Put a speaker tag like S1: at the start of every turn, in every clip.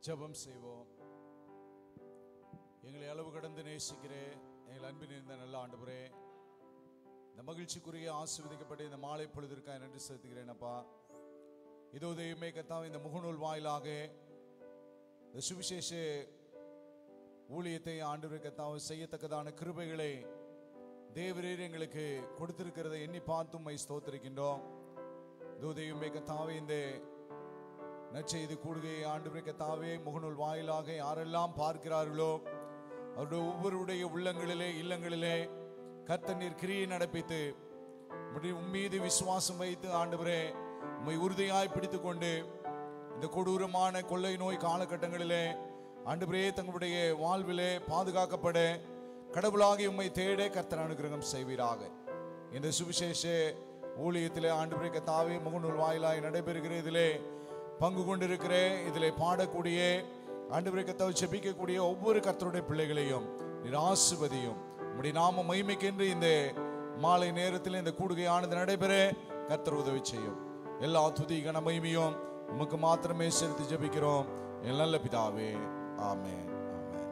S1: ஜெபம் செய்வோம் எங்களை அளவு கடந்து நேசிக்கிறே எங்கள் அன்பின் இருந்த நல்ல ஆண்டவரே இந்த மகிழ்ச்சிக்குரிய ஆசீர்வதிக்கப்பட்ட இந்த மாலை பொழுதிற்காக நன்றி செலுத்துகிறேன் அப்பா இதோ தெய்வமே கத்தாவே இந்த முகநூல் வாயிலாக இந்த சுவிசேஷ ஊழியத்தை ஆண்டவரே கத்தாவை செய்யத்தக்கதான கிருபைகளை தேவரீர் எங்களுக்கு கொடுத்திருக்கிறதை எண்ணி பார்த்தும் மை ஸ்தோத்திருக்கின்றோம் இதோ தெய்வமே கத்தாவே இந்த நற்செய்தி கூடுகையை ஆண்டு கத்தாவே முகநூல் வாயிலாக யாரெல்லாம் பார்க்கிறார்களோ அவருடைய ஒவ்வொருடைய உள்ளங்களிலே இல்லங்களிலே கர்த்தர் நீர் கிரியை நடப்பித்து உம்முடைய உம்மீது விசுவாசம் வைத்து ஆண்டவரே உம்மை உறுதியாய் பிடித்துக் கொண்டு இந்த கொடூரமான கொள்ளை நோய் காலகட்டங்களிலே ஆண்டவரே தங்களுடைய வாழ்விலே பாதுகாக்கப்பட கடவுளாகி உம்மை தேட கர்த்தர் அனுகிரகம் செய்வீராக இந்த சுவிசேஷ ஊழியத்திலே ஆண்டு கத்தாவே முகநூல் வாயிலாய் நடைபெறுகிற இதிலே பங்கு கொண்டிருக்கிற இதிலே பாடக்கூடிய ஆண்டு கத்தாவை செபிக்கக்கூடிய ஒவ்வொரு கர்த்தருடைய பிள்ளைகளையும் நீர் ஆசிர்வதியும் உம்முடைய நாம மகிமைக்கென்று இந்த மாலை நேரத்தில் இந்த கூடுகையானது நடைபெற கர்த்தர் உதவி செய்யும் எல்லா துதி கன மகிமையும் உமக்கு மாத்திரமே செலுத்தி ஜெபிக்கிறோம் என் நல்ல பிதாவே ஆமென் ஆமென்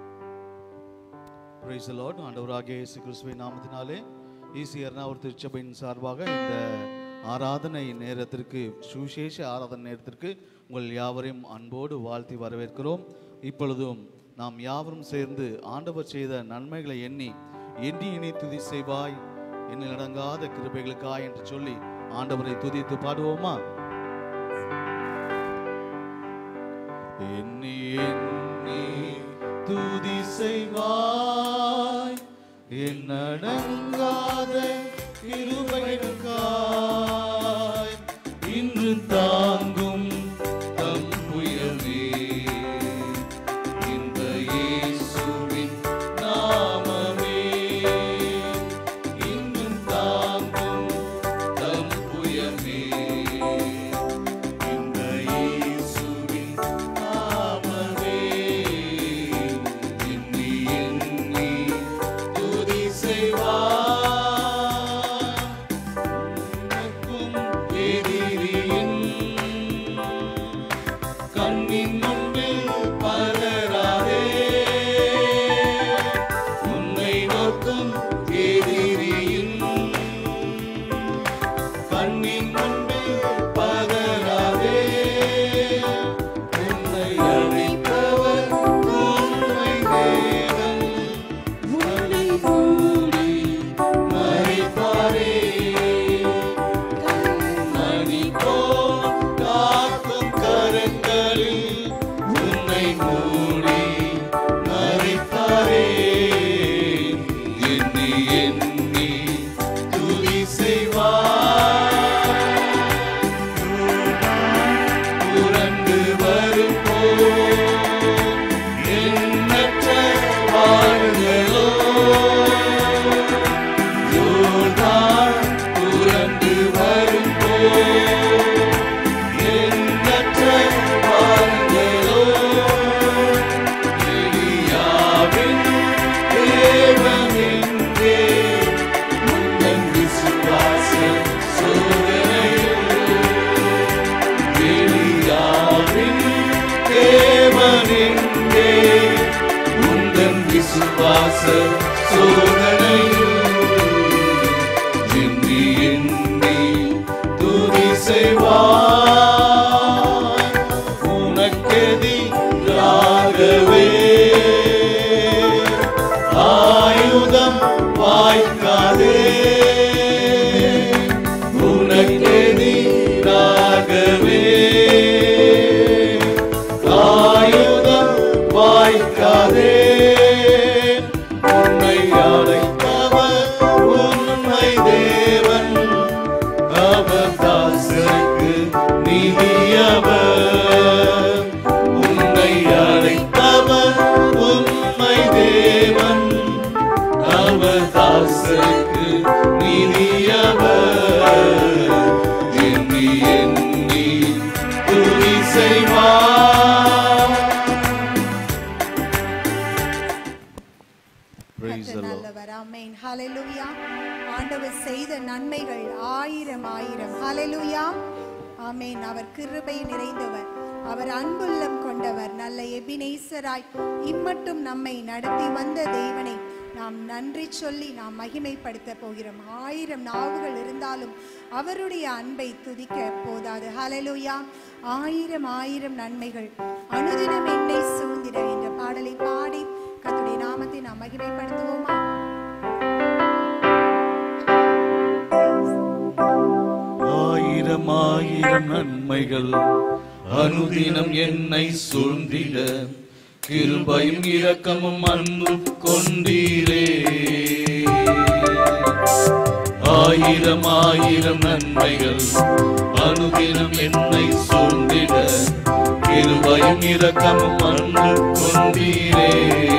S2: பிரைஸ் லார்ட் ஆண்டவராகிய இயேசு கிறிஸ்துவின் நாமத்தினாலே ஈசியர்னா ஒரு திருச்சபையின் சார்பாக இந்த ஆராதனை நேரத்திற்கு சுவிசேஷ ஆராதனை நேரத்திற்கு உங்கள் யாவரையும் அன்போடு வாழ்த்தி வரவேற்கிறோம் இப்பொழுதும் நாம் யாவரும் சேர்ந்து ஆண்டவர் செய்த நன்மைகளை எண்ணி எண்ணி இணை துதி செய்வாய் என்னில் அடங்காத கிருபைகளுக்காய் என்று சொல்லி ஆண்டவரை துதித்து பாடுவோமா எண்ணி எண்ணி துதி செய்வாய் என்னடங்காத கிருபைகளுக்காய் இன்று தாங்கும் தம் புயமே இந்த இயேசுவின் நாமமே இன்றும் தாங்கும் தம் புயமே இந்த இயேசுவின் நாமமே எண்ணி எண்ணி துதி செய்வார் உனக்கும் எதிரியின் கண்ணின் முன்பில் பலராதே உன்னை நோக்கும் எதிரியின் கண்ணின் முன்பில் பதறாதே உன்னை அழைத்தவர் உண்மை தேவன் உன்னை கூடி மறைப்பாரே மணி போல் காக்கும் கரங்களில் உன்னை மூடி மறைத்தாரே எண்ணி எண்ணி துதி செய்வார் புரண்டு வரும்போ எண்ணற்ற வாழ்களோ யோர்தான் புரண்டு வரும்போ எண்ணற்ற வாழ்களோ எலியாவின் தேவனென்றே உந்தன் விசுவாச சோதனையில் எலியாவின் தேவனென்றே உந்தன் விசுவாச சோதனையில் எண்ணி எண்ணி துதி செய்வார் உனக்கெதிராகவே ஆயுதம் வாய்க்காதே உனக்கெதிராகவே ஆயுதம் வாய்க்காதே உன்னை அழைத்தவர் உண்மை தேவன் அவர் தாசருக்கு நிதியவர் உன்னை அழைத்தவர் உண்மை தேவன் அவர் தாசருக்கு நிதியவர் எண்ணி எண்ணி துதி செய்வார் Praise the
S3: கர்த்தர்
S2: Lord.
S3: நல்லவர் ஆமென் ஹalleluya ஆண்டவர் செய்த நன்மைகள் ஆயிரம் ஆயிரம் ஹalleluya ஆமென் அவர் கிருபை நிறைந்தவர் அவர் அன்புள்ளம் கொண்டவர் நல்ல எபினேசராய் இம்மட்டும் நம்மை நடத்தி வந்த தேவனை நாம் நன்றி சொல்லி நாம் மகிமைப்படுத்த போகிறோம் ஆயிரம் நாவுகள் இருந்தாலும் அவருடைய அன்பை துதிக்க போதாது ஹalleluya ஆயிரம் ஆயிரம் நன்மைகள் அனுதினம் என்னை சூழ்ந்திட என்ற பாடலை பாடி கர்த்தருடைய நாமத்தை நாம் மகிமைப்படுத்துவோமா
S4: ஆயிரம் ஆயிரம் நன்மைகள் அனுதினம் என்னை சூழ்ந்திட கிருபையும் இரக்கமும் அன்பு கொண்டீரே ஆயிரம் ஆயிரம் நன்மைகள் அனுதினம் என்னை சூழ்ந்திட கிருபையும் இரக்கமும் அன்பு கொண்டீரே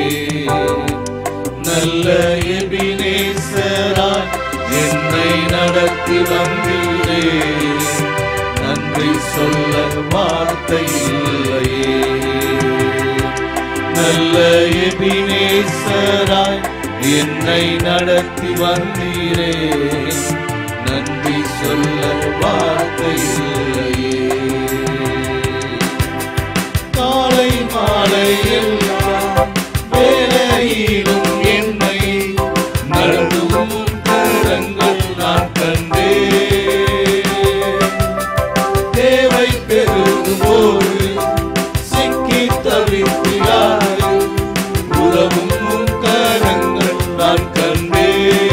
S4: நல்ல எபினேசராய் என்னை நடத்தி வந்தீரே நன்றி சொல்ல வார்த்தை இல்லையே நல்ல எபினேசராய் என்னை நடத்தி வந்தீரே நன்றி சொல்ல வார்த்தை இல்லையே காலை மாலை எல்லாம் வேலையிலும் என்னை நடந்தும் கரங்கள் நான் கண்டே தேவை பெருகும்போது சிக்கி தவிக்கிறாரு உறவும் உன் கரங்கள் நான் கண்டே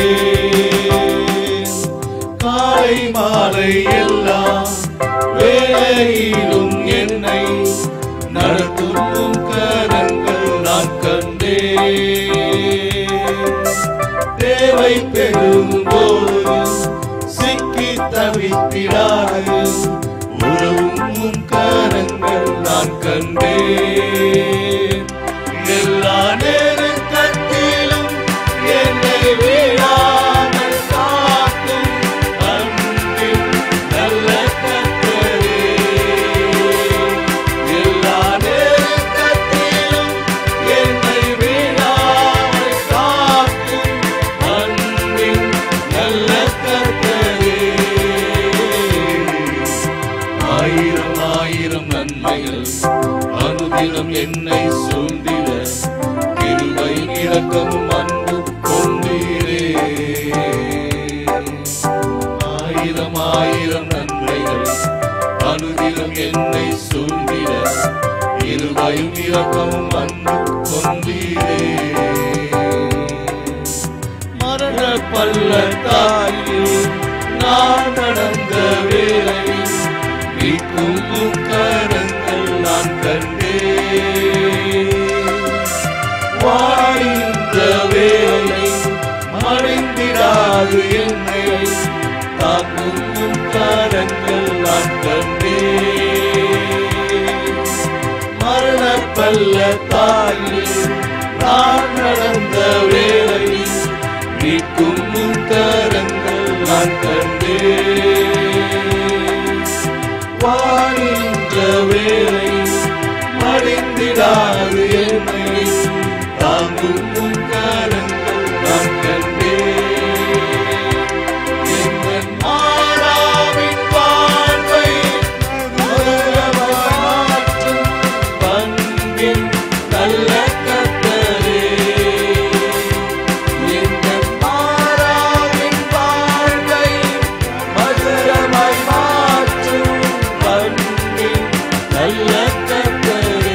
S4: காலை மாலை எல்லாம் வேலையிலும் என்னை நடத்தும் உம் கரங்கள் நான் கண்டே தேவை பெறும்போது சிக்கி தவித்திடாது உறவும் உம் கரங்கள் நான் கண்டே எல்லா நேரத்திலும் என்னை வீழாமல் காக்கும் அன்பின் நல்ல கர்த்தரே. எல்லா நேரத்திலும் என்னை வீழாமல் காக்கும் அன்பின் நல்ல கர்த்தரே. ஆயிரம் ஆயிரம் நன்மைகள் அனுதினம் என்னை சூழ்ந்திட கிருபை இரக்கமும் அன்பு கொண்டீரே ஆயிரம் ஆயிரம் நன்மைகள் அனுதினம் என்னை சூழ்ந்திட இருவையும் இரக்கமும் அன்பு கொண்டீரே மரண பள்ளத்தாயில் நான் நடந்த வேளையில் மீட்கும் உம் கரங்கள் நான் கண்டே வாழ்ந்த வேலை மறைந்திடாது என்னை தாக்கும் உம் கரங்கள் நான் கண்டே மரண பள்ளத்தாயில் நான் நடந்த வேளையில் மீட்கும் உம் கரங்கள் நான் கண்டே வாழ்கின்ற வேளை மடிந்திடாது என்னை தாங்கும் உம் கரங்கள் நான் கண்டே எங்கள் மாறாவின் வாழ்வை மதுரமாய் மாற்றும் பண்பின் நல்ல கர்த்தரே. எங்கள் மாறாவின் வாழ்வை மதுரமாய் மாற்றும் பண்பின் நல்ல கர்த்தரே.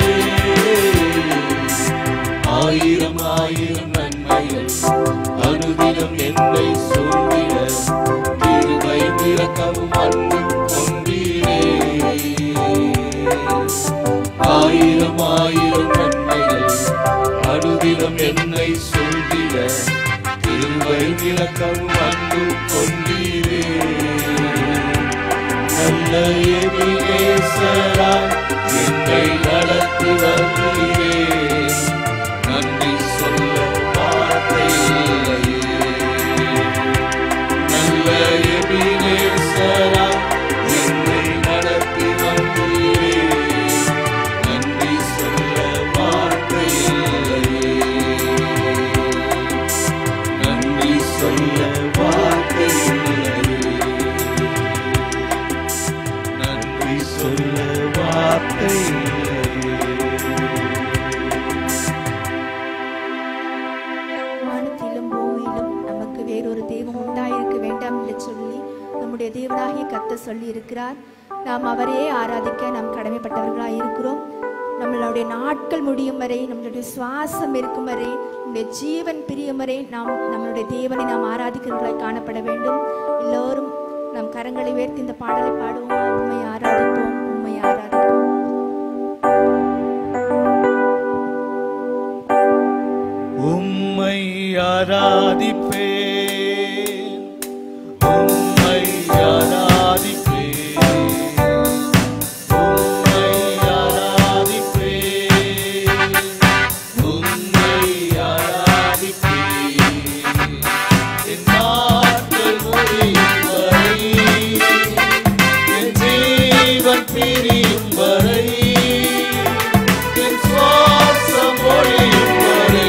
S4: ஆயிரம் ஆயிரம் நன்மைகள் அனுதினம் என்னை சூழ்ந்திட கிருபை இரக்கமும் அன்பு கொண்டீரே ஆயிரம் ஆயிரம் நன்மைகள் அனுதினம் என்னை சூழ்ந்திட கிருபை இரக்கமும் அன்பு கொண்டீரே நல்ல எபினேசராய் என்னை நடத்தி வந்தீரே நன்றி சொல்ல வார்த்தை இல்லையே நல்ல எபினேசராய் என்னை நடத்தி வந்தீரே நன்றி சொல்ல வார்த்தை இல்லையே நன்றி சொல்ல வார்த்தை இல்லையே நன்றி சொல்ல வார்த்தை
S5: கர்த்தர் சொல்லி இருக்கிறார் நாம் அவரையே ஆராதிக்க நாம் கடமைப்பட்டவர்களாக இருக்கிறோம் நம்மளுடைய நாட்கள் முடியும் வரை நம்மளுடைய சுவாசம் இருக்கும் வரை நம்முடைய ஜீவன் பிரியும் வரை நாம் நம்மளுடைய தேவனை நாம் ஆராதிக்கிறவர்களாய் காணப்பட வேண்டும் எல்லோரும் நம் கரங்களை உயர்த்தி இந்த பாடலை பாடுவோம் உண்மை ஆராதிப்போம் உண்மை ஆராதிப்போம்
S4: உம்மை ஆராதிப்பேன் உம்மை ஆராதிப்பேன் உம்மை ஆராதிப்பேன் உம்மை ஆராதிப்பேன் என் நாட்கள் முடியும் வரை என் ஜீவன் பிரியும் வரை என் சுவாசம் ஒழியும் வரை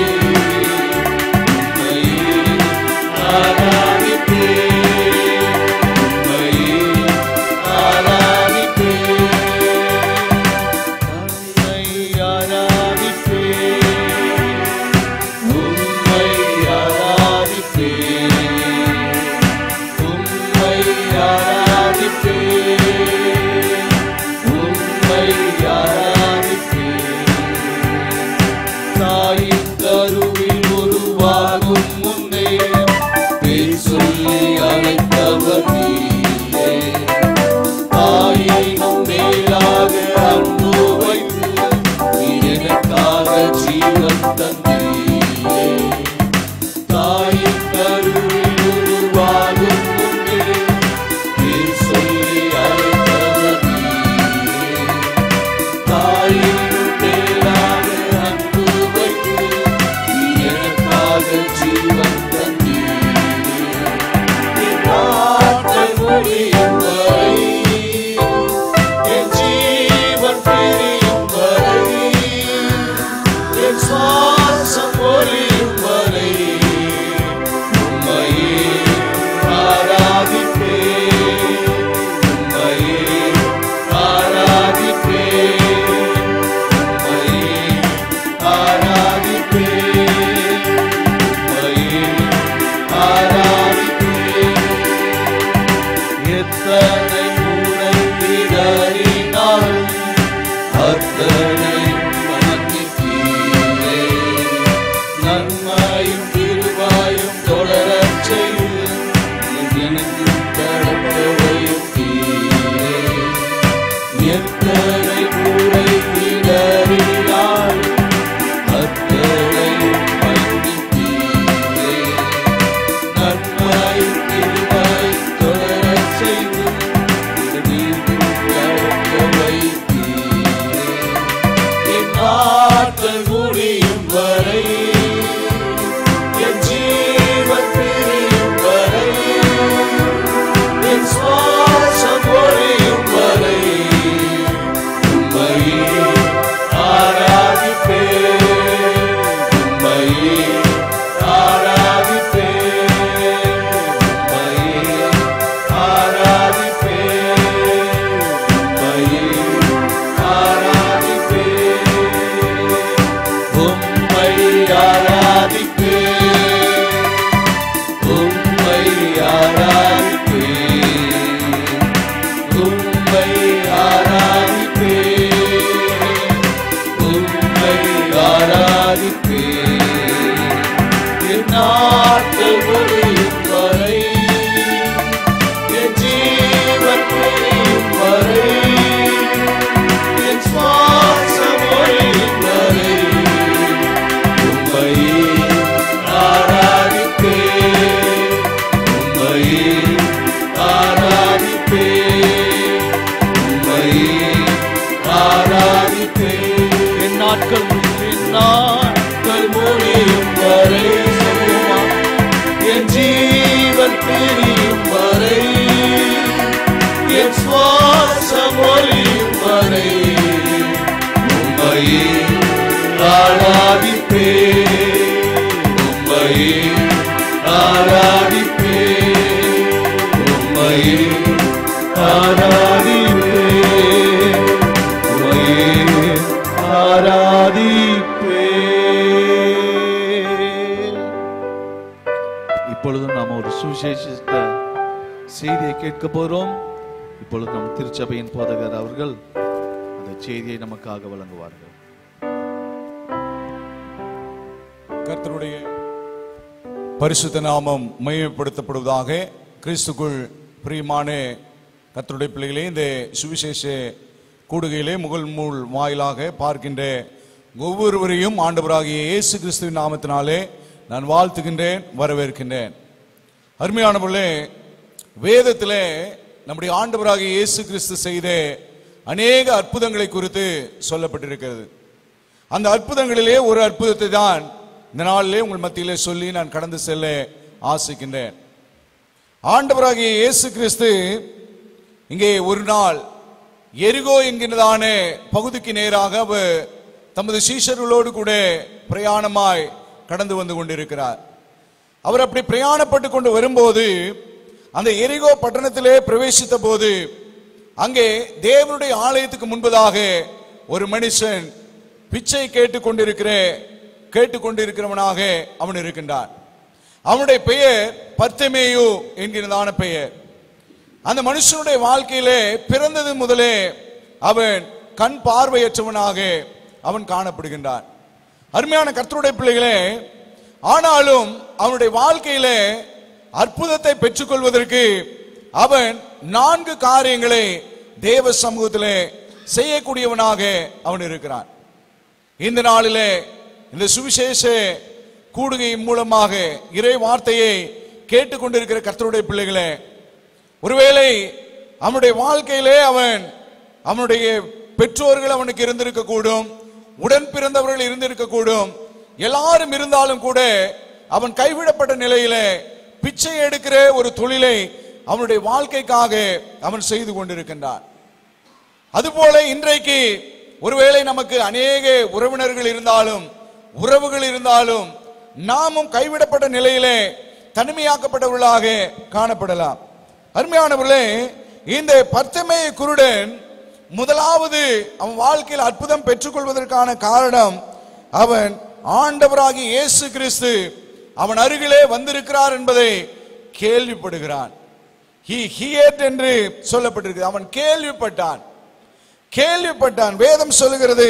S4: தாயின் கருவில் உருவாகும் முன்னே பேர் சொல்லி அழைத்தவர் நீயே தாயினும் மேலாக அன்பு வைத்து நீ எனக்காக ஜீவன் தந்தீயே தாயின் கருவில் உருவாகும் முன்னே பேர் சொல்லி அழைத்தவர் நீயே தாயினும் மேலாக அன்பு வைத்து நீ எனக்காக ஜீவன் தந்தீயே என் நாட்கள் முடியும் வரை, என் ஜீவன் பிரியும் வரை, என் சுவாசம் ஒழியும் வரை, உம்மையே ஆராதிப்பேன், உம்மையே ஆராதிப்பேன், உம்மையே ஆராதிப்பேன், உம்மையே ஆராதிப்பேன். எத்தனை முறை இடறினாலும் அத்தனை மன்னித்தீரே. நன்மையும் கிருபையும் தொடரச் செய்து எனக்கு கடக்க வைத்தீரே. எத்தனை முறை இடறினாலும் அத்தனை மன்னித்தீரே. நன்மை கிருபை தொடரச் செய்து நீர் கடக்க வைத்தீரே. என் நாட்கள் முடியும் வரை என் ஜீவன் பிரியும் வரை என் சுவாசம் ஒழியும் வரை உம்மையே ஆராதிப்பேன் உம்மையே ஆராதிப்பேன் உம்மையே ஆராதிப்பேன் உம்மையே ஆராதிப்பேன் உம்மை ஆராதிப்பேன் உம்மை ஆராதிப்பேன் உம்மை ஆராதிப்பேன் உம்மை ஆராதிப்பேன் என் நாட்கள் முடியும் வரை என் ஜீவன் பிரியும் வரை என் சுவாசம் ஒழியும் வரை உம்மையே ஆராதிப்பேன் உம்மையே ஆராதிப்பேன் உம்மையே ஆராதிப்பேன் என் நாட்கள் என் நாட்கள் முடியும் வரை சொல்லுமா என் ஜீவன் பிரியும் வரை என் சுவாசம் ஒழியும் வரை உம்மையே ஆராதிப்பேன் உம்மையே ஆராதிப்பேன் உம்மையே ஆராதிப்பேன் உம்மையே ஆராதிப்பேன்
S2: இப்பொழுதும் நாம் ஒரு சுவிசேஷத்தை செய்தியை கேட்க போறோம் இப்பொழுது நம் திருச்சபையின் போதகர் அவர்கள் அந்த செய்தியை நமக்காக வழங்குவார்கள்
S1: கர்த்தருடைய பரிசுத்த நாமம் மையப்படுத்தப்படுவதாக கிறிஸ்துக்குள் பிரியமான கர்த்தருடைய பிள்ளைகளே இந்த சுவிசேஷ கூடுகையிலே முகல் மூல் வாயிலாக பார்க்கின்ற ஒவ்வொருவரையும் ஆண்டவராகிய இயேசு கிறிஸ்துவின் நாமத்தினாலே நான் வாழ்த்துகின்றேன் வரவேற்கின்றேன் அருமையானவர்களே வேதத்திலே நம்முடைய ஆண்டவராகிய இயேசு கிறிஸ்து செய்த அநேக அற்புதங்களை குறித்து சொல்லப்பட்டிருக்கிறது அந்த அற்புதங்களிலே ஒரு அற்புதத்தை தான் இந்த நாளிலே உங்கள் மத்தியிலே சொல்லி நான் கடந்து செல்ல ஆசைக்கின்றேன் ஆண்டவராகிய இயேசு கிறிஸ்து இங்கே ஒரு நாள் எரிகோ என்கிறதான பகுதிக்கு நேராக அவர் தமது சீஷர்களோடு கூட பிரயாணமாய் கடந்து வந்து கொண்டிருக்கிறார் அவர் அப்படி பிரயாணப்பட்டு கொண்டு வரும்போது அந்த எரிகோ பட்டணத்திலே பிரவேசித்த போது அங்கே தேவனுடைய ஆலயத்துக்கு முன்பதாக ஒரு மனுஷன் பிச்சை கேட்டுக் கொண்டிருக்கிற கேட்டுக்கொண்டிருக்கிறவனாக அவன் இருக்கின்றான் அவனுடைய பெயர் பர்த்தமேயு என்கிறதான பெயர் அந்த மனுஷனுடைய வாழ்க்கையிலே பிறந்தது முதலே அவன் கண் பார்வையற்றவனாக அவன் காணப்படுகின்றான் அருமையான கர்த்தருடைய பிள்ளைகளே ஆனாலும் அவனுடைய வாழ்க்கையிலே அற்புதத்தை பெற்றுக்கொள்வதற்கு அவன் நான்கு காரியங்களை தேவ சமூகத்திலே செய்யக்கூடியவனாக அவன் இருக்கிறான் இந்த நாளிலே இந்த சுவிசேஷ கூடுகையின் மூலமாக இறை வார்த்தையை கேட்டுக்கொண்டிருக்கிற கர்த்தருடைய பிள்ளைகளே ஒருவேளை அவனுடைய வாழ்க்கையிலே அவன் அவனுடைய பெற்றோர்கள் அவனுக்கு இருந்திருக்க கூடும் உடன் பிறந்தவர்கள் இருந்திருக்க கூடும் எல்லாரும் இருந்தாலும் கூட அவன் கைவிடப்பட்ட நிலையிலே பிச்சை எடுக்கிற ஒரு தொழிலை அவனுடைய வாழ்க்கைக்காக அவன் செய்து கொண்டிருக்கின்றான் அதுபோல இன்றைக்கு ஒருவேளை நமக்கு அநேக உறவினர்கள் இருந்தாலும் உறவுகள் இருந்தாலும் நாமும் கைவிடப்பட்ட நிலையிலே தனிமையாக்கப்பட்டவர்களாக காணப்படலாம் அருமையானவர்களே இந்த பர்த்தமேய குருடன் முதலாவது அவன் வாழ்க்கையில் அற்புதம் பெற்றுக்கொள்வதற்கான காரணம் அவன் ஆண்டவராகி இயேசு கிறிஸ்து அவன் அருகிலே வந்திருக்கிறார் என்பதை கேள்விப்படுகிறான் he heard என்று சொல்லப்பட்டிருக்கு அவன் கேள்விப்பட்டான் கேள்விப்பட்டான் வேதம் சொல்லுகிறது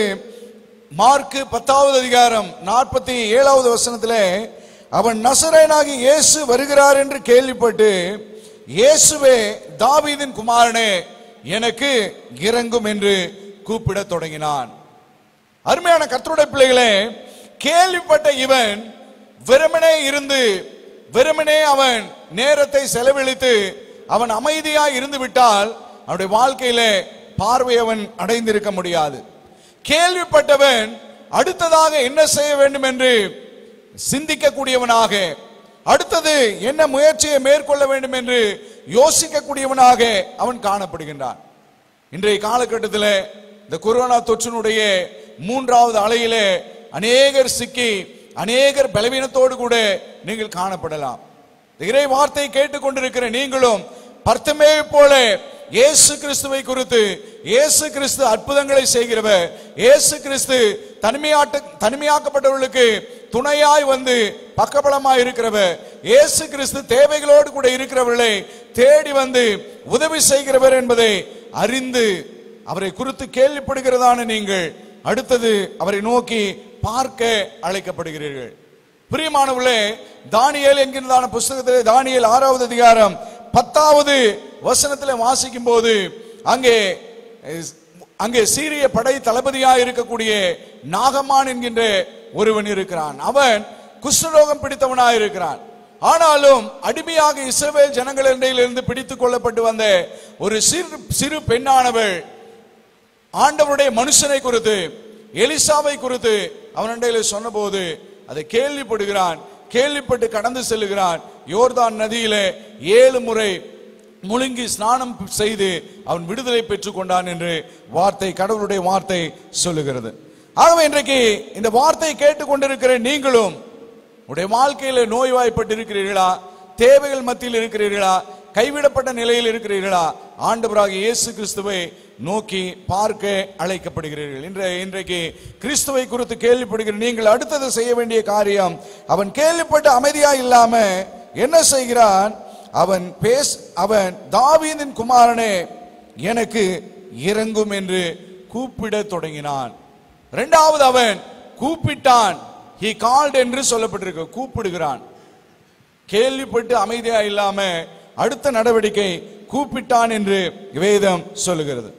S1: மார்க்கு பத்தாவது அதிகாரம் நாற்பத்தி ஏழாவது வசனத்திலே அவன் நசரேனாகி இயேசு வருகிறார் என்று கேள்விப்பட்டு இயேசுவே தாவீதின் குமாரனே எனக்கு இறங்கும் என்று கூப்பிடத் தொடங்கினான் அருமையான கர்த்தருடைய பிள்ளைகளே கேள்விப்பட்ட இவன் வெறுமனே இருந்து வெறுமனே அவன் நேரத்தை செலவழித்து அவன் அமைதியாய் இருந்து விட்டால் அவனுடைய வாழ்க்கையிலே பார்வை அவன் அடைந்திருக்க முடியாது கேள்விப்பட்டவன் அடுத்ததாக என்ன செய்ய வேண்டும் என்று சிந்திக்கக்கூடியவனாக அடுத்தது என்ன முயற்சியை மேற்கொள்ள வேண்டும் என்று யோசிக்கக்கூடியவனாக அவன் காணப்படுகின்றான் இன்றைய காலகட்டத்தில் இந்த கொரோனா தொற்றினுடைய மூன்றாவது அலையிலே அநேகர் சிக்கி அநேகர் பலவீனத்தோடு கூட நீங்கள் காணப்படலாம் இந்த இறை வார்த்தை கேட்டுக்கொண்டிருக்கிற நீங்களும் பர்த்தமே போல இயேசு கிறிஸ்துவை குறித்து இயேசு கிறிஸ்து அற்புதங்களை செய்கிறவர் இயேசு கிறிஸ்து தனிமையாட்டு தனிமையாக்கப்பட்டவர்களுக்கு துணையாய் வந்து பக்கபலமாய் இருக்கிறவர் இயேசு கிறிஸ்து தேவைகளோடு கூட இருக்கிறவர்களை தேடி வந்து உதவி செய்கிறவர் என்பதை அறிந்து அவரை குறித்து கேள்விப்படுகிறதான நீங்கள் அடுத்தது அவரை நோக்கி பார்க்க அழைக்கப்படுகிறீர்கள் பிரியமானவர்களே தானியேல் என்கிறதான புஸ்தகத்திலே தானியேல் ஆறாவது அதிகாரம் பத்தாவது வசனத்திலே வாசிக்கும் போது அங்கே அஹ், அங்கே சீரிய படை தளபதியா இருக்கக்கூடிய நாகமான் என்கின்ற ஒருவன் இருக்கிறான் அவன் குஷ்டரோகம் பிடித்தவனாய் இருக்கிறான் ஆனாலும் அடிமையாக இஸ்ரவேல் ஜனங்களிடையிலிருந்து பிடித்துக் கொள்ளப்பட்டு வந்த ஒரு சிறு சிறு பெண்ணானவள் ஆண்டவருடைய மனுஷனை குறித்து எலிசாவை குறித்து அவனிடையில சொன்னபோது அதை கேள்விப்படுகிறான் கேள்விப்பட்டு கடந்து செல்லுகிறான் யோர்தான் நதியிலே ஏழு முறை முழுங்கி ஸ்நானம் செய்து அவன் விடுதலை பெற்றுக் கொண்டான் என்று வார்த்தை கடவுளுடைய வார்த்தை சொல்லுகிறது ஆகவே இன்றைக்கு இந்த வார்த்தையை கேட்டுக்கொண்டிருக்கிற நீங்களும் உடைய வாழ்க்கையில நோய்வாய்ப்பட்டு இருக்கிறீர்களா தேவைகள் மத்தியில் இருக்கிறீர்களா கைவிடப்பட்ட நிலையில் இருக்கிறீர்களா ஆண்டவராகிய இயேசு கிறிஸ்துவை நோக்கி பார்க்க அழைக்கப்படுகிறீர்கள் இன்ற இன்றைக்கு கிறிஸ்துவை குறித்து கேள்விப்படுகிற நீங்கள் அடுத்தது செய்ய வேண்டிய காரியம் அவன் கேள்விப்பட்டு அமைதியா இல்லாம என்ன செய்கிறான் அவன் பேஸ் அவன் தாவீதின் குமாரனே எனக்கு இறங்கும் என்று கூப்பிடத் தொடங்கினான் இரண்டாவது அவன் கூப்பிட்டான் he called என்று சொல்லப்பட்டிருக்கு கூப்பிடுகிறான் கேள்விப்பட்டு அமைதியா இல்லாம அடுத்த நடவடிக்கை கூப்பிட்டான் என்று வேதம் சொல்லுகிறது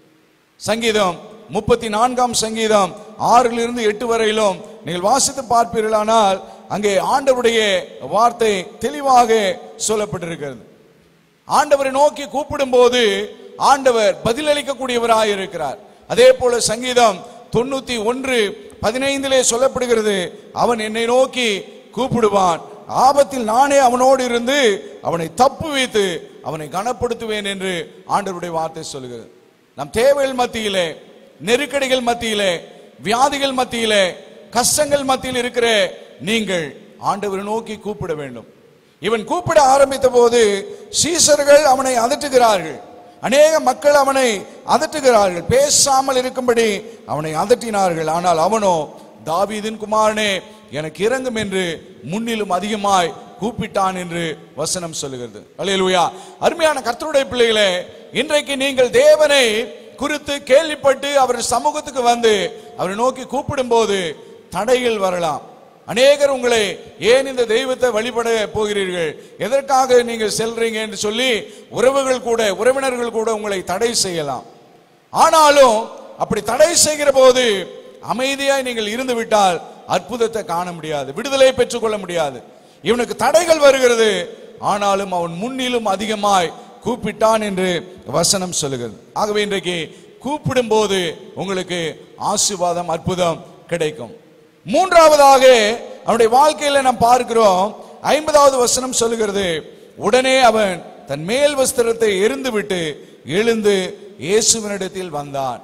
S1: சங்கீதம் முப்பத்தி நான்காம் சங்கீதம் ஆறிலிருந்து எட்டு வரையிலும் நீங்கள் வாசித்து பார்ப்பீர்களானால் அங்கே ஆண்டவருடைய வார்த்தை தெளிவாக சொல்லப்பட்டிருக்கிறது ஆண்டவரை நோக்கி கூப்பிடும்போது ஆண்டவர் பதிலளிக்கக்கூடியவராய் இருக்கிறார் அதே போல சங்கீதம் தொண்ணூத்தி ஒன்று பதினைந்திலே சொல்லப்படுகிறது அவன் என்னை நோக்கி கூப்பிடுவான் ஆபத்தில் நானே அவனோடு இருந்து அவனை தப்பு வைத்து அவனை கனப்படுத்துவேன் என்று ஆண்டவருடைய வார்த்தை சொல்லுகிறது நம் தேவைகள் மத்தியிலே நெருக்கடிகள் மத்தியிலே வியாதிகள் மத்தியிலே கஷ்டங்கள் மத்தியில் இருக்கிற நீங்கள் ஆண்டவரை நோக்கி கூப்பிட வேண்டும் இவன் கூப்பிட ஆரம்பித்த போது சீசர்கள் அவனை அதட்டுகிறார்கள் அநேக மக்கள் அவனை அதட்டுகிறார்கள் பேசாமல் இருக்கும்படி அவனை அதட்டினார்கள் ஆனால் அவனோ தாவீதின் குமாரனே எனக்கு இறங்கும் என்று முன்னிலும் அதிகமாய் கூப்பிட்டான் என்று வசனம் சொல்லுகிறது அல்லேலூயா அருமையான கர்த்தருடைய பிள்ளைகளே இன்றைக்கு நீங்கள் தேவனை குறித்து கேள்விப்பட்டு அவர் சமூகத்துக்கு வந்து அவரை நோக்கி கூப்பிடும்போது தடைகள் வரலாம் அநேகர் உங்களை ஏன் இந்த தெய்வத்தை வழிபட போகிறீர்கள் எதற்காக நீங்கள் செல்றீங்க என்று சொல்லி உறவுகள் கூட உறவினர்கள் கூட உங்களை தடை செய்யலாம் ஆனாலும் அப்படி தடை செய்கிற போது அமைதியாய் நீங்கள் இருந்து விட்டால் அற்புதத்தை காண முடியாது விடுதலை பெற்றுக்கொள்ள முடியாது இவனுக்கு தடைகள் வருகிறது ஆனாலும் அவன் முன்னிலும் அதிகமாய் கூப்பிட்டான் என்று வசனம் சொல்லுகிறது ஆகவே இன்றைக்கு கூப்பிடும் போது உங்களுக்கு ஆசீர்வாதம் அற்புதம் கிடைக்கும் மூன்றாவதாக அவனுடைய வாழ்க்கையில நாம் பார்க்கிறோம் ஐம்பதாவது வசனம் சொல்லுகிறது உடனே அவன் தன் மேல் வஸ்திரத்தை எரிந்துவிட்டு எழுந்து இயேசுவினிடத்தில் வந்தான்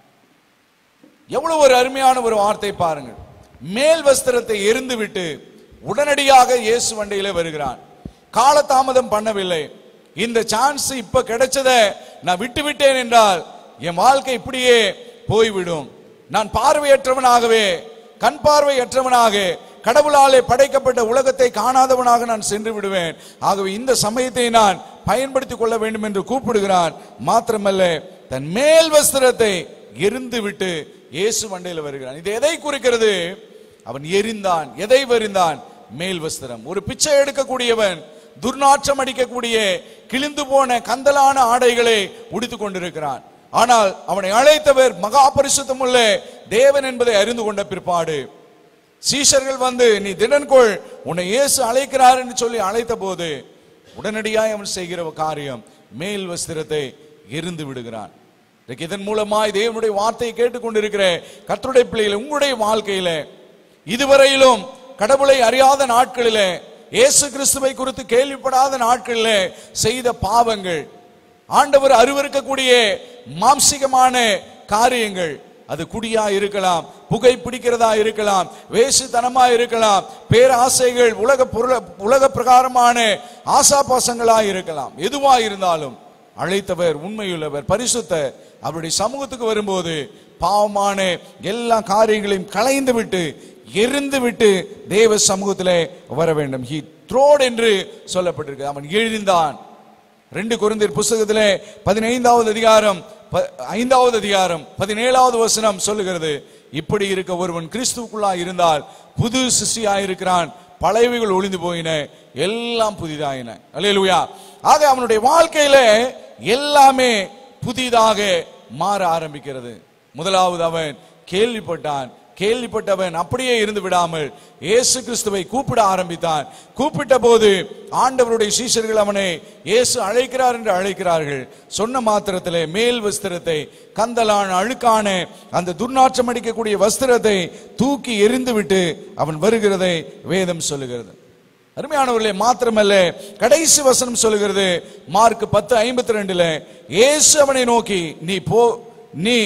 S1: எவ்வளவு ஒரு அருமையான ஒரு வார்த்தை பாருங்கள் மேல் வஸ்திரத்தை எரிந்து விட்டு உடனடியாக இயேசு வண்டியிலே வருகிறான் காலதாமதம் பண்ணவில்லை இந்த சான்ஸ் இப்ப கிடைச்சத நான் விட்டு விட்டேன் என்றால் என் வாழ்க்கை இப்படியே போய்விடும் நான் பார்வையற்றவனாகவே கண் பார்வையற்றவனாக கடவுளாலே படைக்கப்பட்ட உலகத்தை காணாதவனாக நான் சென்று விடுவேன் ஆகவே இந்த சமயத்தை நான் பயன்படுத்திக் கொள்ள வேண்டும் என்று கூப்பிடுகிறான் மாத்திரமல்ல தன் மேல் வஸ்திரத்தை எரிந்து விட்டு இயேசு மண்டையில் வருகிறான் இது எதை குறிக்கிறது அவன் எரிந்தான் எதை வரிந்தான் மேல் வஸ்திரம் ஒரு பிச்சை எடுக்கக்கூடியவன் துர்நாற்றம் அடிக்கக்கூடிய கிழிந்து போன கந்தலான ஆடைகளை உடுத்துக் கொண்டிருக்கிறான் ஆனால் அவனை அழைத்தவர் மகா பரிசுத்தமுள்ள தேவன் என்பதை அறிந்து கொண்ட பிற்பாடு சீஷர்கள் வந்து நீ திடன்கொள் உன்னை இயேசு அழைக்கிறார் என்று சொல்லி அழைத்த போது உடனடியாய் அவன் செய்கிற காரியம் மேல் வஸ்திரத்தை எரிந்து விடுகிறான் இன்றைக்கு இதன் மூலமாய் தேவனுடைய வார்த்தையை கேட்டுக்கொண்டிருக்கிற கர்த்தருடைய பிள்ளைகள் உங்களுடைய வாழ்க்கையில இதுவரையிலும் கடவுளை அறியாத நாட்களிலே இயேசு கிறிஸ்துவை குறித்து கேள்விப்படாத நாட்களிலே செய்த பாவங்கள் ஆண்டவர் அருவருக்கக்கூடிய மாம்சிகமான காரியங்கள் அது குடியா இருக்கலாம் புகை பிடிக்கிறதா இருக்கலாம் வேசுத்தனமா இருக்கலாம் பேராசைகள் உலக பொருள உலக பிரகாரமான ஆசாபாசங்களா இருக்கலாம் எதுவா இருந்தாலும் அழைத்தவர் உண்மையுள்ளவர் பரிசுத்தர் அவருடைய சமூகத்துக்கு வரும்போது பாவமான எல்லா காரியங்களையும் களைந்து விட்டு எரிந்து விட்டு தேவ சமூகத்திலே வர வேண்டும் ஹி த்ரோட் என்று சொல்லப்பட்டிருக்கு அவன் எழுந்தான் ரெண்டு குருந்தியர் புஸ்தகத்திலே பதினைந்தாவது அதிகாரம் ப- ஐந்தாவது அதிகாரம் பதினேழாவது வசனம் சொல்லுகிறது இப்படி இருக்க ஒருவன் கிறிஸ்துவுக்குள்ளா இருந்தால் புது சிசியா இருக்கிறான் பழையவைகள் ஒளிந்து போயின எல்லாம் புதிதாயின அல்லேலூயா ஆக அவனுடைய வாழ்க்கையில எல்லாமே புதிதாக மாற ஆரம்பிக்கிறது முதலாவது அவன் கேள்விப்பட்டான் கேள்விப்பட்டவன் அப்படியே இருந்து விடாமல் இயேசு கிறிஸ்துவை கூப்பிட ஆரம்பித்தான் கூப்பிட்ட போது ஆண்டவருடைய சீஷர்கள் அவனை இயேசு அழைக்கிறார் என்று அழைக்கிறார்கள் சொன்ன மாத்திரத்திலே மேல் வஸ்திரத்தை கந்தலான அழுக்கான அந்த துர்நாற்றம் அடிக்கக்கூடிய வஸ்திரத்தை தூக்கி எறிந்துவிட்டு அவன் வருகிறதை வேதம் சொல்லுகிறது அருமையானவர்களே மாத்திரமல்ல கடைசி வசனம் சொல்லுகிறது மார்க் பத்து ஐம்பத்தி ரெண்டுல இயேசு அவனை நோக்கி நீ போ நீ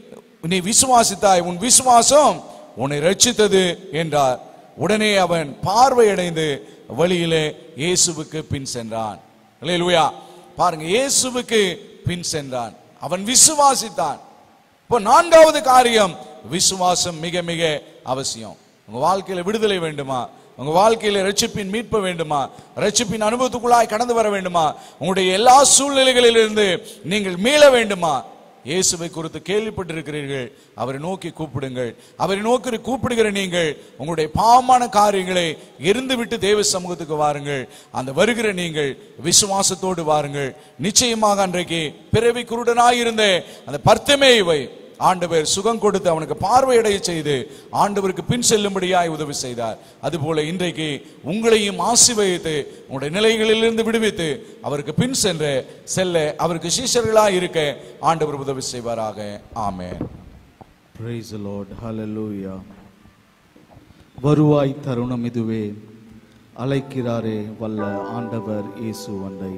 S1: நீ விசுவாசித்தாய் உன் விசுவாசம் உன்னை ரட்சித்தது என்றார் உடனே அவன் பார்வையடைந்து வழியிலே இயேசுவுக்கு பின் சென்றான் அல்லேலூயா பாருங்க இயேசுவுக்கு பின் சென்றான் அவன் விசுவாசித்தான் இப்போ நான்காவது காரியம் விசுவாசம் மிக மிக அவசியம் உங்க வாழ்க்கையில விடுதலை வேண்டுமா உங்க வாழ்க்கையில ரட்சிப்பின் மீட்பு வேண்டுமா ரட்சிப்பின் அனுபவத்துக்குள்ளாய் கடந்து வர வேண்டுமா உங்களுடைய எல்லா சூழ்நிலைகளிலிருந்து நீங்கள் மீள வேண்டுமா இயேசுவை குறித்து கேள்விப்பட்டிருக்கிறீர்கள் அவரை நோக்கி கூப்பிடுங்கள் அவரை நோக்கி கூப்பிடுகிற நீங்கள் உங்களுடைய பாவமான காரியங்களை எரிந்து விட்டு தேவ சமூகத்துக்கு வாருங்கள் அந்த வருகிற நீங்கள் விசுவாசத்தோடு வாருங்கள் நிச்சயமாக அன்றைக்கு பிறவி குருடனாய் இருந்த அந்த பர்த்தமேவை ஆண்டவர் சுகம் கொடுத்து அவனுக்கு பார்வையடைய செய்து ஆண்டவருக்கு பின் செல்லும்படியாய் உதவி செய்தார் அதுபோல இன்றைக்கு உங்களையும் ஆசீர்வதித்து உங்களுடைய நிலைகளிலிருந்து விடுவித்து அவருக்கு பின் சென்று செல்ல அவருக்கு சீஷர்களாய் இருக்க ஆண்டவர் உதவி செய்வாராக ஆமென்
S2: Praise the Lord. Hallelujah. வருவாய் தருணம் இதுவே அழைக்கிறாரே வல்ல ஆண்டவர் இயேசு வந்தை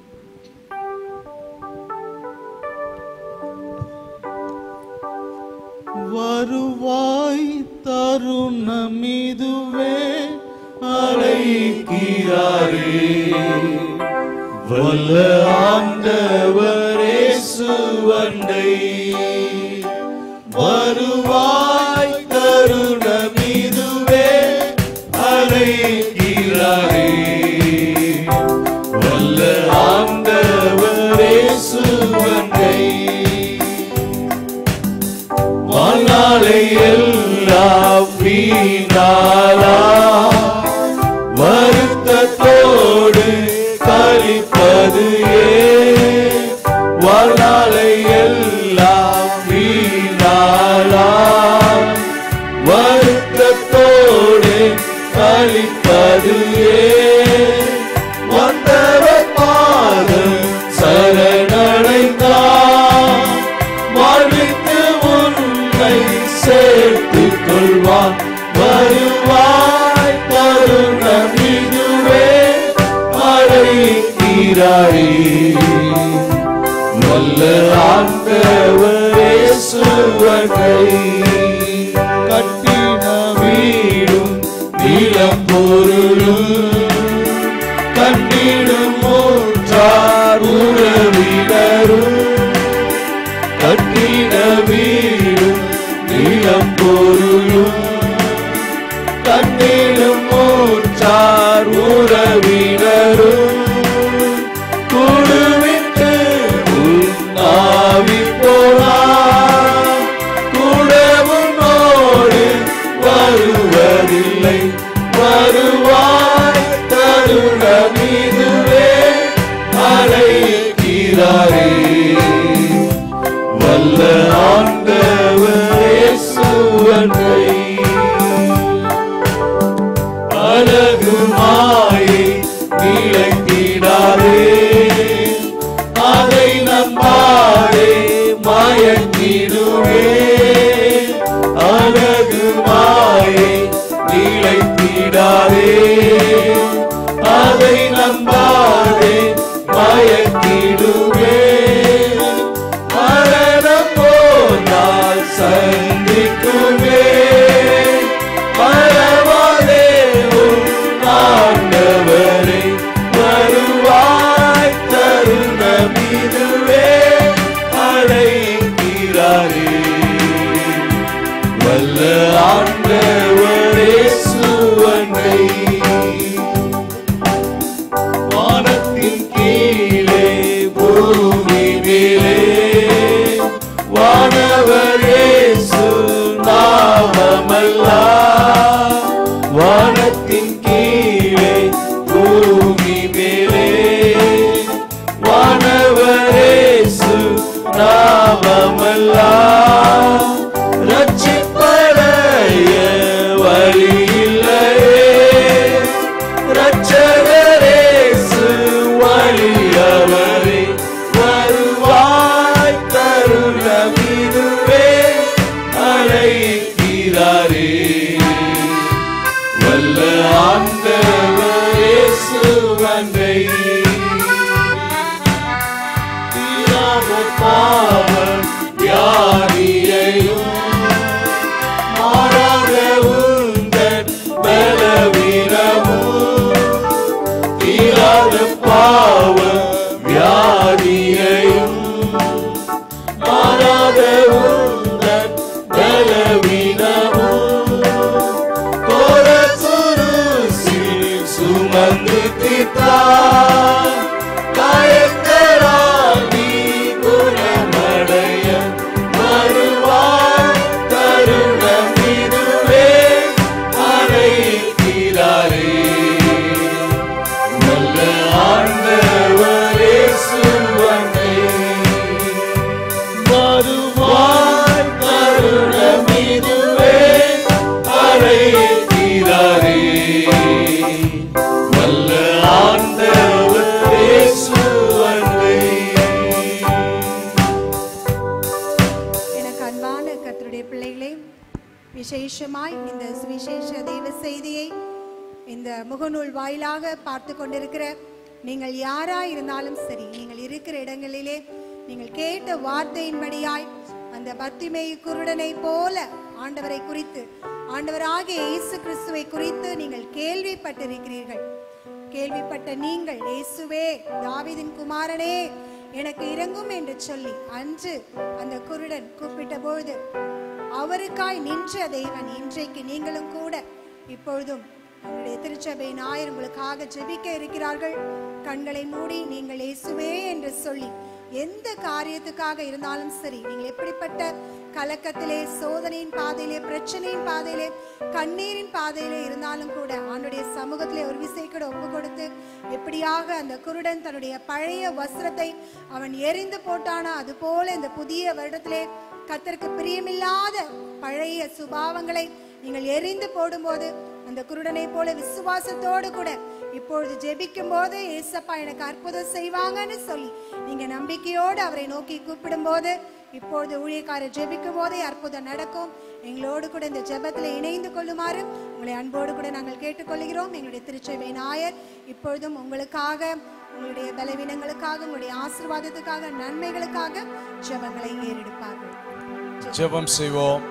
S2: வருவாய் தருணம் இதுவே அழைக்கிறாரே வல்ல ஆண்டவரே சுவண்டை வருவாய் தருணம் இதுவே அழைக்கிறாரே வல்ல ஆண்டவரே சுவண்டை வாழ்நாளை எல்லாம் வீணாலா வருத்தத்தோடு கழிப்பது ஏன் வாழ்நாளை எல்லாம் வீணாலா வருத்தத்தோடு கழிப்பது ஏன் வந்தவர் பாதம் சரணடைந்தான் வாழ்வித்து உன்னை சேர்த்துக் கொள்வான் வருவாய் தருணம் இதுவே அழைக்கிறாரே வல்ல ஆண்டவரே சுவகை கட்டின வீடும் நீளம் பொருளும் கண்ணிடும் மூன்றார் உறவினரும் கட்டிட வீடும் நீளம் பொருளும் கண்ணிடும் மூன்றார் உறவினரும் குழுவிட்டு உன்னாவி போனார் கூட உன்னோடு வருவதில்லை வருவாய் தருணம் இதுவே அழைக்கிறாரே வல்ல ஆண்டவரே சுவனை அழகு மாயை நிலைத்திடாதே அதை நம்பாதே மயங்கிடுவே அழகு மாயை நிலைத்திடாதே அதை நம்பாதே மயக்கிடுவே மரணம் போனால் சந்திக்குவே மறவாதே உன் ஆண்டவரே வருவாய் தருணம் இதுவே அழைக்கிறாரே வல்ல ஆண்டவரே சுவனை வானத்தின் கீழே பூமி மேலே வானவர் இயேசு நாமமல்லா வானத்தின் கீழே பூமி மேலே வானவர் இயேசு நாமமல்லா ரட்சிப்படைய வழி இல்லையே ரட்சகரேசு வழியவரே வருவாய் தருணம் இதுவே அழைக்கிறாரே வல்ல ஆண்டவரே சுவனை தீராத பாவம் வியாதியையும் மாறாத உந்தன் பலவீனமும் தீராத பாவ வியாதியையும் மாறாத உந்தன் பலவீனமும் கோர சுரு
S3: செய்தியை இந்த முகநூல் வாயிலாக பார்த்து கொண்டிருக்கிற நீங்கள் யாரா இருந்தாலும் சரி நீங்கள் இருக்கிற இடங்களிலே நீங்கள் கேட்ட வார்த்தையின்படியாய் அந்த பத்திமை குருடனை போல ஆண்டவரை குறித்து ஆண்டவராகிய இயேசு கிறிஸ்துவை குறித்து நீங்கள் கேள்விப்பட்டிருக்கிறீர்கள் கேள்விப்பட்ட நீங்கள் இயேசுவே தாவீதின் குமாரனே எனக்கு இறங்கும் என்று சொல்லி அன்று அந்த குருடன் கூப்பிட்ட பொழுது அவருக்காய் நின்ற தேவன் இன்றைக்கு நீங்களும் கூட இப்பொழுதும் உங்களுடைய திருச்சபை நாயர் உங்களுக்காக ஜெபிக்க இருக்கிறார்கள் கண்களை மூடி நீங்கள் இயேசுவே என்று சொல்லி எந்த காரியத்துக்காக இருந்தாலும் சரி நீங்கள் எப்படிப்பட்ட கலக்கத்திலே சோதனையின் பாதையிலே பிரச்சனையின் பாதையிலே கண்ணீரின் பாதையிலே இருந்தாலும் கூட ஆண்டுடைய சமூகத்திலே ஒரு விசை கூட ஒப்பு கொடுத்து எப்படியாக அந்த குருடன் தன்னுடைய பழைய வஸ்திரத்தை அவன் எரிந்து போட்டானோ அது போல இந்த புதிய வருடத்திலே கத்தருக்கு பிரியமில்லாத பழைய சுபாவங்களை நீங்கள் எரிந்து போடும்போது அந்த குருடனை போல விசுவாசத்தோடு கூட இப்பொழுது ஜெபிக்கும் போது ஏசப்பா எனக்கு அற்புதம் செய்வாங்கன்னு சொல்லி நீங்க நம்பிக்கையோடு அவரை நோக்கி கூப்பிடும் போது இப்பொழுது ஊழியக்காரர் ஜெபிக்கும் போதே அற்புதம் நடக்கும் எங்களோடு கூட இந்த ஜெபத்தில் இணைந்து கொள்ளுமாறு உங்களை அன்போடு கூட நாங்கள் கேட்டுக்கொள்கிறோம் எங்களுடைய திருச்சபை நாயர் இப்பொழுதும் உங்களுக்காக உங்களுடைய பலவீனங்களுக்காக உங்களுடைய ஆசீர்வாதத்துக்காக நன்மைகளுக்காக ஜெபங்களை ஏறெடுப்பார்கள்
S1: ஜெபம் செய்வோம்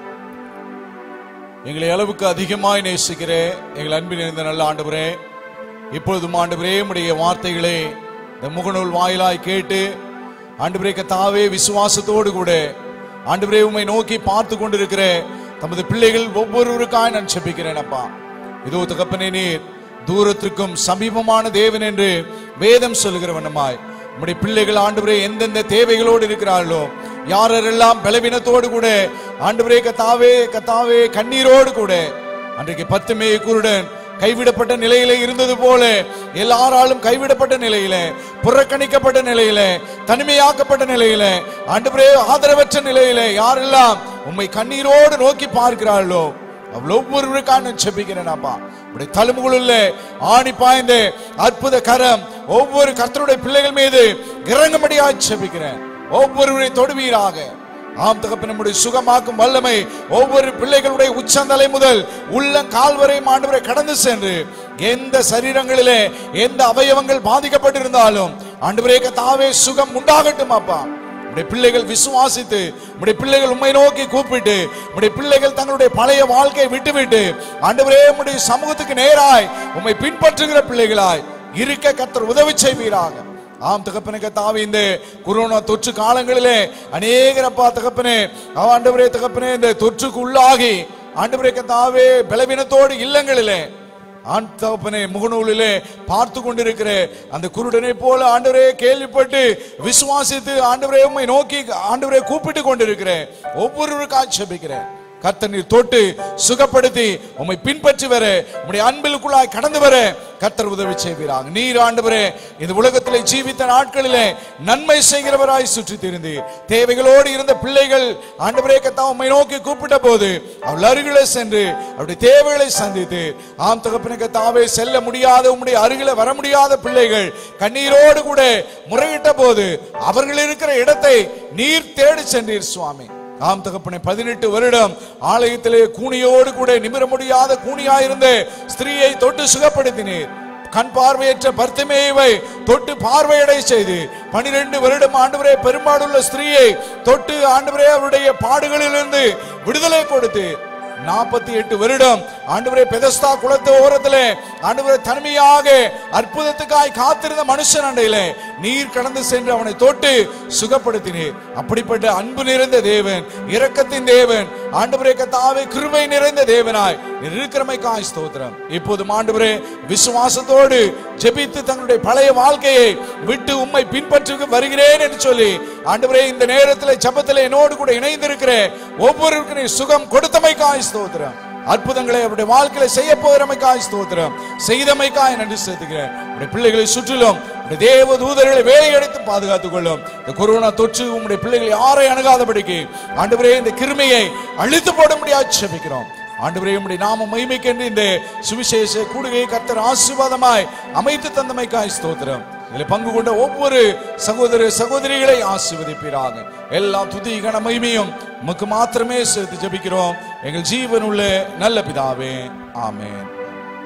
S1: எங்களை அளவுக்கு அதிகமாய் நேசிக்கிறே எங்கள் அன்பில் இருந்த நல்ல ஆண்டவரே இப்பொழுதும் ஆண்டவரே உடைய வார்த்தைகளை இந்த முகநூல் வாயிலாய் கேட்டு ஆண்டவரே கத்தாவே விசுவாசத்தோடு கூட ஆண்டவரே உம்மை நோக்கி பார்த்து கொண்டிருக்கிற தமது பிள்ளைகள் ஒவ்வொருவருக்காய் நான் செபிக்கிறேன் அப்பா இதோ தகப்பனே நீர் தூரத்திற்கும் சமீபமான தேவன் என்று வேதம் சொல்லுகிறவனமாய் உம்முடைய பிள்ளைகள் ஆண்டவரே எந்தெந்த தேவைகளோடு இருக்கிறார்களோ யாரெல்லாம் பலவீனத்தோடு கூட ஆண்டவரே கத்தாவே கத்தாவே கண்ணீரோடு கூட அன்றைக்கு பத்துமே குருடன் கைவிடப்பட்ட நிலையில இருந்தது போல எல்லாராலும் கைவிடப்பட்ட நிலையில புறக்கணிக்கப்பட்ட நிலையில தனிமையாக்கப்பட்ட நிலையில ஆண்டவரே ஆதரவற்ற நிலையில யாரெல்லாம் உம்மை கண்ணீரோடு நோக்கி பார்க்கிறார்களோ அவள் ஒவ்வொருவருக்காக நான் செபிக்கிறேன் அப்பா உடைய தழும்புகளுள்ள ஆணி பாய்ந்த அற்புத கரம் ஒவ்வொரு கர்த்தருடைய பிள்ளைகள் மீது இறங்கும்படியா செபிக்கிறேன் ஒவ்வொருவரை தொடுவீராக ஆம் தகப்பன் நம்முடைய சுகமாக்கும் வல்லமை ஒவ்வொரு பிள்ளைகளுடைய உச்சந்தலை முதல் உள்ளம் கால் வரை ஆண்டவரை கடந்து சென்று எந்த சரீரங்களிலே எந்த அவயவங்கள் பாதிக்கப்பட்டிருந்தாலும் ஆண்டவரே தாவே சுகம் உண்டாகட்டும் அப்பா உடைய பிள்ளைகள் விசுவாசித்து உடைய பிள்ளைகள் உண்மை நோக்கி கூப்பிட்டு உடைய பிள்ளைகள் தங்களுடைய பழைய வாழ்க்கையை விட்டுவிட்டு ஆண்டவரே உம்முடைய சமூகத்துக்கு நேராய் உம்மை பின்பற்றுகிற பிள்ளைகளாய் இருக்க கத்தர் உதவி செய்வீராக ஆம் தகப்பனே கத்தாவே இந்த கொரோனா தொற்று காலங்களிலே அநேகரப்பா தகப்பனே ஆண்டவரே தகப்பனே இந்த தொற்றுக்கு உள்ளாகி ஆண்டவரே கத்தாவே பலவீனத்தோடு இல்லங்களிலே ஆண் தகப்பனே முகநூலிலே பார்த்து கொண்டிருக்கிற அந்த குருடனை போல ஆண்டவரே கேள்விப்பட்டு விசுவாசித்து ஆண்டவரே உம்மை நோக்கி ஆண்டவரே கூப்பிட்டு கொண்டிருக்கிறேன் ஒவ்வொருவருக்காக செபிக்கிறேன் கர்த்தர் நீர் தொட்டு சுகப்படுத்தி உம்மை பின்பற்றி வர உம்முடைய அன்பிலுக்குள்ளாய் கடந்து வர கர்த்தர் உதவி செய்வீராக நீர் ஆண்டவரே இந்த உலகத்திலே ஜீவித்த நாட்களிலே நன்மை செய்கிறவராய் சுற்றி திரிந்து தேவைகளோடு இருந்த பிள்ளைகள் ஆண்டவரே கத்தா உம்மை நோக்கி கூப்பிட்ட போது அவள் அருகிலே சென்று அவருடைய தேவைகளை சந்தித்து ஆம் தகப்பனே கத்தாவே செல்ல முடியாத உம்முடைய அருகில வர முடியாத பிள்ளைகள் கண்ணீரோடு கூட முறையிட்ட போது அவர்கள் இருக்கிற இடத்தை நீர் தேடி சென்றீர் சுவாமி ஆம் தகப்பனே பதினெட்டு வருடம் ஆலயத்திலே கூனியோடு கூட நிமிர முடியாத கூனியாயிருந்த ஸ்திரீயை தொட்டு சுகப்படுத்தினீர் கண் பார்வையற்ற பர்த்திமேவை தொட்டு பார்வையடை செய்து பனிரெண்டு வருடம் ஆண்டவரே பெரும்பாடுள்ள ஸ்திரீயை தொட்டு ஆண்டவரே அவருடைய பாடுகளிலிருந்து விடுதலை கொடுத்து நாற்பத்தி எட்டு வருடம் ஆண்டவரே பெதஸ்தா குளத்து ஓரத்திலே ஆண்டவரே தனிமையாக அற்புதத்துக்காய் காத்திருந்த மனுஷன் அண்டையிலே நீர் கடந்து சென்று அவனை தொட்டு சுகப்படுத்தினீர் அப்படிப்பட்ட அன்பு நிறைந்த தேவன் இரக்கத்தின் தேவன் ஆண்டவரே கத்தாவே கிருபை நிறைந்த தேவனாய் நீர் இருக்கிறமைக்காய் ஸ்தோத்திரம் இப்போது ஆண்டவரே விசுவாசத்தோடு ஜெபித்து தங்களுடைய பழைய வாழ்க்கையை விட்டு உம்மை பின்பற்றி வருகிறேன் என்று சொல்லி ஆண்டவரே இந்த நேரத்தில் ஜெபத்தில் என்னோடு கூட இணைந்திருக்கிற ஒவ்வொருவருக்கும் நீர் சுகம் கொடுத்தமைக்காய் ஸ்தோத்திரம் அற்புதங்களை அவருடைய வாழ்க்கையில செய்ய போகிறமைக்காய் ஸ்தோத்திரம் செய்தமைக்காய் நன்றி செலுத்துகிறேன் உடைய பிள்ளைகளை சுற்றிலும் உடைய தேவ தூதர்களை வேலையடைத்து பாதுகாத்துக் கொள்ளும் இந்த கொரோனா தொற்று உம்முடைய பிள்ளைகளை யாரை அணுகாதபடிக்கு ஆண்டவரே இந்த கிருமையை அழித்து போட முடியாது செபிக்கிறோம் ஆண்டவரே உம்முடைய நாம மகிமைக்கென்று இந்த சுவிசேஷ கூடுகை கர்த்தர் ஆசீர்வாதமாய் அமைத்து தந்தமைக்காய் ஸ்தோத்திரம் இதில் பங்கு கொண்ட ஒவ்வொரு சகோதர சகோதரிகளை ஆசீர்வதிப்பீராக எல்லா துதி கன மகிமையும் உமக்கு மாத்திரமே சேர்த்து ஜெபிக்கிறோம் எங்கள் ஜீவனுள்ள நல்ல பிதாவே ஆமென்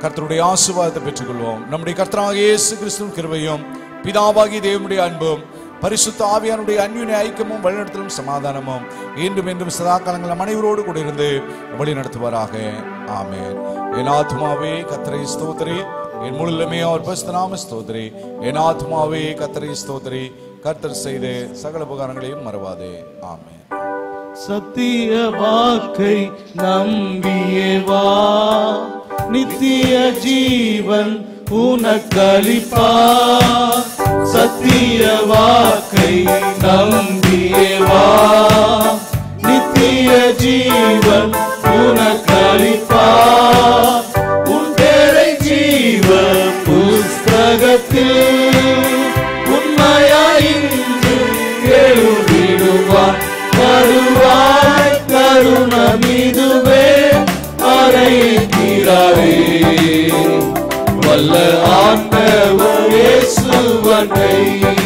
S1: கர்த்தருடைய ஆசீர்வாதத்தை பெற்றுக்கொள்வோம் நம்முடைய கர்த்தராக இயேசு கிறிஸ்துவின் கிருபையும் பிதாவாகி தேவனுடைய அன்பும் பரிசுத்த ஆவியானுடைய அந்யுன ஐக்கியமும் வழிநடத்தலும் சமாதானமும் இன்றும் என்றும் சதா காலங்கள் நம் அனைவரோடு கூட இருந்து வழி நடத்துவாராக ஆமென் என் ஆத்மாவே கத்தரை ஸ்தோத்திரி என் முழுமே அவர் பஸ்தனாம ஸ்தோத்திரி என் ஆத்மாவே கத்தரை ஸ்தோத்திரி கர்த்தர் செய்த சகல உபகாரங்களையும் மறவாதே ஆமென்
S4: சத்திய வாக்கை நம்பியே வா நித்திய ஜீவன் உனக்களிப்பா சத்திய வாக்கை நம்பியே வா நித்திய ஜீவன் உனக்களிப்பா உன் பேரை ஜீவ புஸ்தகத்தில் உண்மையாயின்று எழுதிடுவார் வருவாய் கருணமிதுவே அறையிறாரே வல்ல ஆண்டவர் இயேசுவனை